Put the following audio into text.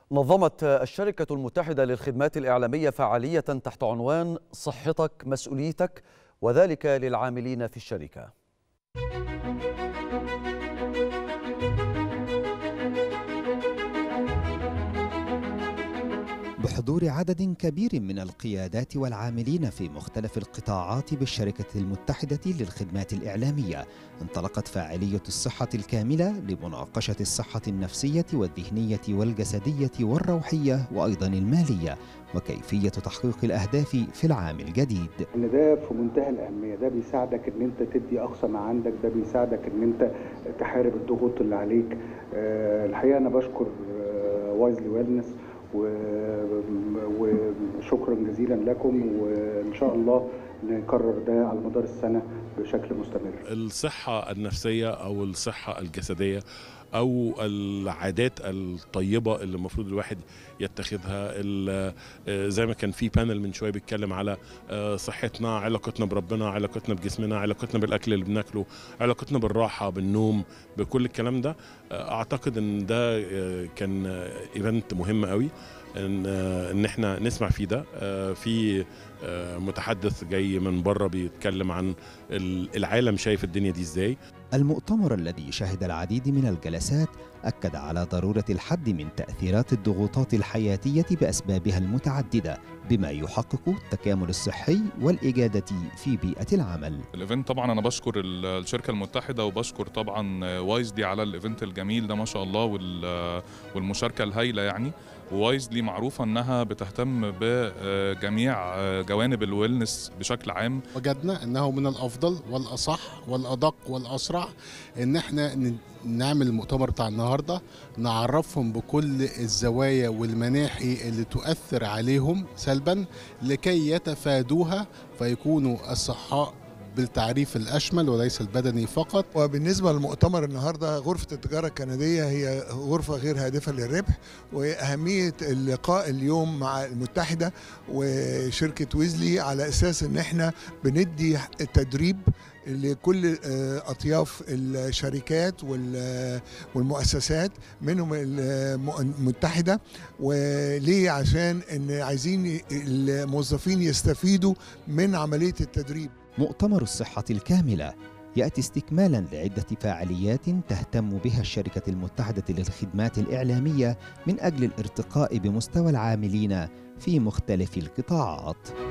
نظمت الشركة المتحدة للخدمات الإعلامية فعالية تحت عنوان صحتك مسؤوليتك وذلك للعاملين في الشركة بحضور عدد كبير من القيادات والعاملين في مختلف القطاعات بالشركة المتحدة للخدمات الإعلامية انطلقت فاعلية الصحة الكاملة لمناقشة الصحة النفسية والذهنية والجسدية والروحية وأيضا المالية وكيفية تحقيق الأهداف في العام الجديد ان ده في منتهى الاهميه ده بيساعدك ان انت تدي اقصى ما عندك ده بيساعدك ان انت تحارب الضغوط اللي عليك أه الحقيقه انا بشكر أه وايزلي ويلنس وشكرا جزيلا لكم وان شاء الله نكرر ده على مدار السنه بشكل مستمر الصحه النفسيه او الصحه الجسديه او العادات الطيبه اللي المفروض الواحد يتخذها زي ما كان في بانل من شويه بيتكلم على صحتنا علاقتنا بربنا علاقتنا بجسمنا علاقتنا بالاكل اللي بناكله علاقتنا بالراحه بالنوم بكل الكلام ده اعتقد ان ده كان ايفنت مهم قوي ان ان احنا نسمع فيه ده في متحدث جاي من بره بيتكلم عن العالم شايف الدنيا دي ازاي المؤتمر الذي شهد العديد من الجلسات أكد على ضرورة الحد من تأثيرات الضغوطات الحياتية بأسبابها المتعددة بما يحقق التكامل الصحي والإجادة في بيئة العمل الايفنت طبعا أنا بشكر الشركة المتحدة وبشكر طبعا وايزلي على الايفنت الجميل ده ما شاء الله والمشاركة الهائلة يعني وايزلي معروفة أنها بتهتم بجميع جوانب الويلنس بشكل عام وجدنا أنه من الأفضل والأصح والأدق والأسرع أن احنا نعمل المؤتمر بتاع النهارده نعرفهم بكل الزوايا والمناحي اللي تؤثر عليهم سلبا لكي يتفادوها فيكونوا الصحاء بالتعريف الاشمل وليس البدني فقط وبالنسبه للمؤتمر النهارده غرفه التجاره الكنديه هي غرفه غير هادفه للربح واهميه اللقاء اليوم مع المتحده وشركه ويزلي على اساس ان احنا بندي تدريب لكل اطياف الشركات والمؤسسات منهم المتحده وليه عشان ان عايزين الموظفين يستفيدوا من عمليه التدريب مؤتمر الصحة الكاملة يأتي استكمالا لعدة فعاليات تهتم بها الشركة المتحدة للخدمات الإعلامية من أجل الارتقاء بمستوى العاملين في مختلف القطاعات